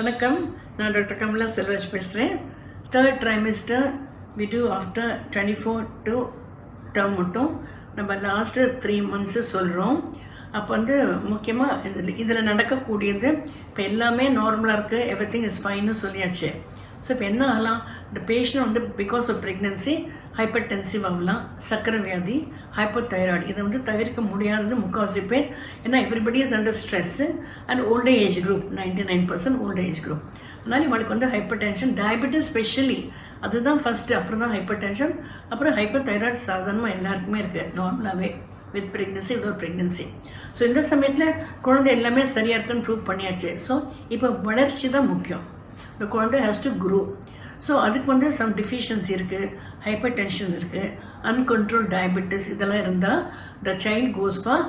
வணக்கம் நான் டாக்டர் கமலா செல்வராஜ் பேசுகிறேன் third trimester we do after twenty four to term மட்டும் நம்ம லாஸ்ட்டு த்ரீ மந்த்ஸு சொல்கிறோம் அப்போ வந்து முக்கியமாக இதில் இதில் நடக்கக்கூடியது இப்போ எல்லாமே நார்மலாக இருக்குது எவ்ரி திங் இஸ் ஃபைன்னு சொல்லியாச்சு ஸோ இப்போ என்ன ஆகலாம் இந்த பேஷண்ட் வந்து because of pregnancy hypertensive ஆகலாம் சக்கரை வியாதி ஹைப்பர் தைராய்டு இதை வந்து தவிர்க்க முடியாதது முக்கால்வாசி பேர் ஏன்னா everybody is under stress and old age group ninety nine percent old age group அதனால இவளுக்கு வந்து ஹைப்பர் டென்ஷன் டயபெட்டிஸ் ஸ்பெஷலி அதுதான் ஃபஸ்ட்டு அப்புறம் தான் ஹைப்பர் டென்ஷன் அப்புறம் ஹைப்பர் தைராய்டு சாதாரணமாக எல்லாருக்குமே இருக்குது நார்மலாகவே with pregnancy without pregnancy so இந்த சமயத்தில் குழந்தை எல்லாமே சரியாக இருக்குன்னு ப்ரூவ் பண்ணியாச்சு ஸோ இப்போ வளர்ச்சி தான் முக்கியம் இந்த குழந்தை ஹேஸ் டு குரோ ஸோ அதுக்கு வந்து சம் டிஃபிஷியன்சி இருக்குது ஹைப்பர் டென்ஷன் இருக்குது அன்கண்ட்ரோல் டயபெட்டிஸ் இதெல்லாம் இருந்தால் the child goes for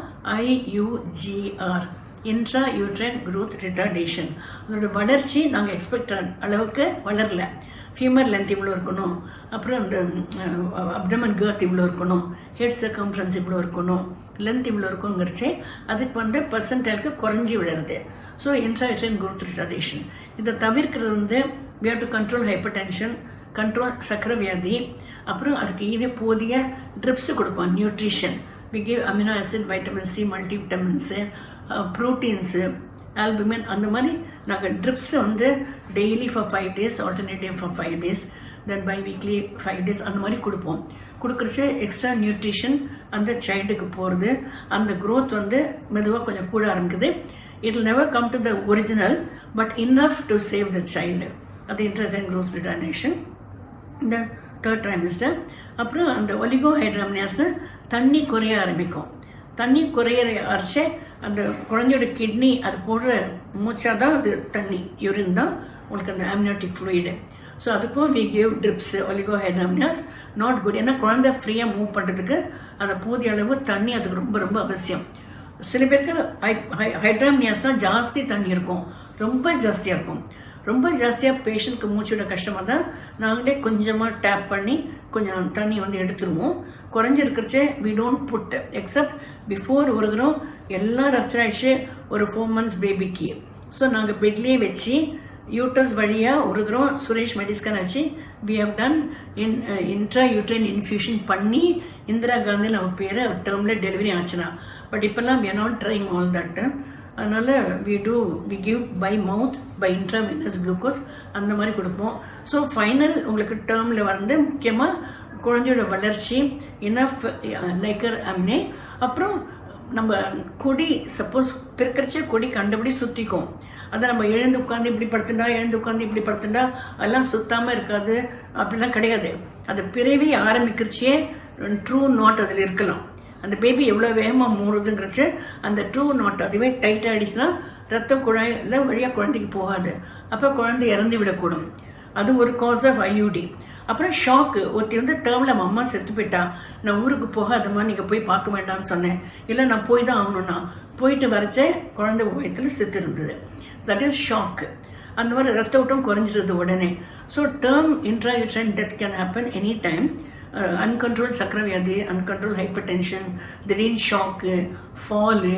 IUGR intra uterine growth retardation அதோட வளர்ச்சி நாங்கள் எக்ஸ்பெக்ட் அளவுக்கு வளரல ஃபீமர் லென்த் இவ்வளோ இருக்கணும் அப்புறம் அந்த அப்டமன் கேர்த் இவ்வளோ இருக்கணும் ஹெட் சர்க்கம்ஃபரன்ஸ் இவ்வளோ இருக்கணும் லென்த் இவ்வளோ இருக்குங்கிறச்சே அதுக்கு வந்து பர்சன்டேலுக்கு குறைஞ்சி விடுறது ஸோ இன்ட்ராயூட்ரைன் growth ரிட்டார்டேஷன் இதை தவிர்க்கிறது வந்து we have to control hypertension control சக்கரை வியாதி அப்புறம் அதுக்கு ஈடு போதிய ட்ரிப்ஸ் கொடுப்போம் nutrition we give amino acid vitamin C multi vitamins proteins albumin அந்த மாதிரி நாங்கள் ட்ரிப்ஸ் வந்து daily for five days alternative for five days then biweekly five days அந்த மாதிரி கொடுப்போம் கொடுக்குறச்சு எக்ஸ்ட்ரா நியூட்ரிஷன் அந்த சைல்டுக்கு போகிறது அந்த growth வந்து மெதுவாக கொஞ்சம் கூட ஆரம்பிக்குது it will never come to the original but enough to save the child அது இன்டர்ஜென் growth ரிட்டர்னேஷன் இந்த தேர்ட் ட்ரைமிஸ்டர் அப்புறம் அந்த ஒலிகோ ஹைட்ராமியாஸ் தண்ணி குறைய ஆரம்பிக்கும் தண்ணி குறையிற அரைச்சே அந்த குழந்தையோட கிட்னி அது போடுற மூச்சா தான் அது தண்ணி யூரின் தான் உங்களுக்கு அந்த amniotic fluid ஸோ அதுக்கும் we give drips oligohydramnios not good ஏன்னா குழந்தை ஃப்ரீயாக மூவ் பண்ணுறதுக்கு அந்த போதிய அளவு தண்ணி அதுக்கு ரொம்ப ரொம்ப அவசியம் சில பேருக்கு ஹைட்ராமியாஸ் தான் ஜாஸ்தி தண்ணி இருக்கும் ரொம்ப ஜாஸ்தியாக இருக்கும் ரொம்ப ஜாஸ்தியாக பேஷண்ட்க்கு மூச்சு விட கஷ்டமாக தான் நாங்களே கொஞ்சமாக டேப் பண்ணி கொஞ்சம் தண்ணி வந்து எடுத்துருவோம் குறைஞ்சிருக்கிறச்சே we don't put except before ஒரு தரம் எல்லாம் ரப்சர் ஆயிடுச்சு ஒரு ஃபோர் மந்த்ஸ் பேபிக்கு ஸோ நாங்கள் பெட்லேயே வச்சு யூட்டஸ் வழியாக ஒரு தரம் சுரேஷ் மெடிஸ்கன் வச்சு we have done in intra uterine infusion பண்ணி இந்திரா காந்தி நம்ம பேர் டேர்மில் டெலிவரி ஆச்சுன்னா பட் இப்போல்லாம் we are not trying all that அதனால் we do we give by mouth by intravenous glucose அந்த மாதிரி கொடுப்போம் ஸோ ஃபைனல் உங்களுக்கு டேர்மில் வந்து முக்கியமாக குழந்தையோட வளர்ச்சி இனஃப் லைக்கர் அம்னே அப்புறம் நம்ம கொடி சப்போஸ் பிறக்கிறச்சே கொடி கண்டபடி சுற்றிக்கும் அதை நம்ம எழுந்து உட்காந்து இப்படி படுத்துண்டா எழுந்து உட்காந்து இப்படி படுத்துண்டா அதெல்லாம் சுத்தாமல் இருக்காது அப்படிலாம் கிடையாது அது பிறவி ஆரம்பிக்கிறச்சே ட்ரூ நாட் அதில் இருக்கலாம் அந்த பேபி எவ்வளோ வேகமாக மூடுதுங்கிறச்சு அந்த ட்ரூ நாட் அதுவே டைட் ஆகிடுச்சுன்னா ரத்த குழாயில் வழியாக குழந்தைக்கு போகாது அப்போ குழந்தை இறந்து விடக்கூடும் அது ஒரு காஸ் ஆஃப் ஐயூடி அப்புறம் ஷாக்கு ஒருத்தி வந்து டேர்மில் நம்ம அம்மா செத்து போயிட்டா நான் ஊருக்கு போகாதம்மா நீங்கள் போய் பார்க்க வேண்டாம்னு சொன்னேன் இல்லை நான் போய் தான் ஆகணும்னா போயிட்டு வரைச்சே குழந்தை வயத்தில் செத்து இருந்தது தட் இஸ் ஷாக்கு அந்த மாதிரி ரத்த ஓட்டம் குறைஞ்சிருது உடனே so term intrauterine death can happen any time uncontrol சக்கரை வியாதி அன்கண்ட்ரோல் ஹைப்பர் டென்ஷன் திடீர்னு shock fall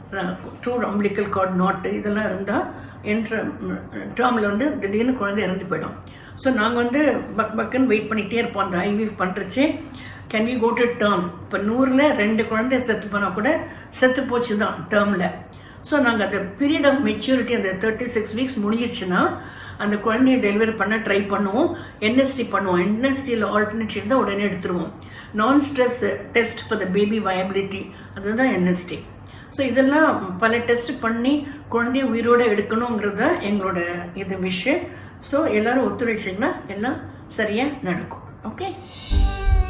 through umbilical cord knot இதெல்லாம் இருந்தால் என்ற டேர்மில் வந்து திடீர்னு குழந்தை இறந்து போயிடும் ஸோ நாங்கள் வந்து பக் பக்குன்னு வெயிட் பண்ணிகிட்டே இருப்போம் அந்த ஐவிஎஃப் பண்ணுறச்சே can we go to term இப்போ நூறில் ரெண்டு குழந்தை செத்து போனால் கூட செத்து போச்சு தான் டேர்மில் ஸோ நாங்கள் அந்த பீரியட் ஆஃப் மெச்சூரிட்டி அந்த தேர்ட்டி சிக்ஸ் வீக்ஸ் முடிஞ்சிருச்சுன்னா அந்த குழந்தைய டெலிவரி பண்ண ட்ரை பண்ணுவோம் என்எஸ்டி பண்ணுவோம் என்எஸ்டியில் ஆல்டர்னேட் இருந்தால் உடனே எடுத்துருவோம் non stress test for the baby viability அதுதான் என்எஸ்டி ஸோ இதெல்லாம் பல டெஸ்ட் பண்ணி குழந்தைய உயிரோடு எடுக்கணுங்கிறது தான் எங்களோட இது விஷயம் ஸோ எல்லோரும் ஒத்துழைச்சிங்கன்னா எல்லாம் சரியாக நடக்கும் ஓகே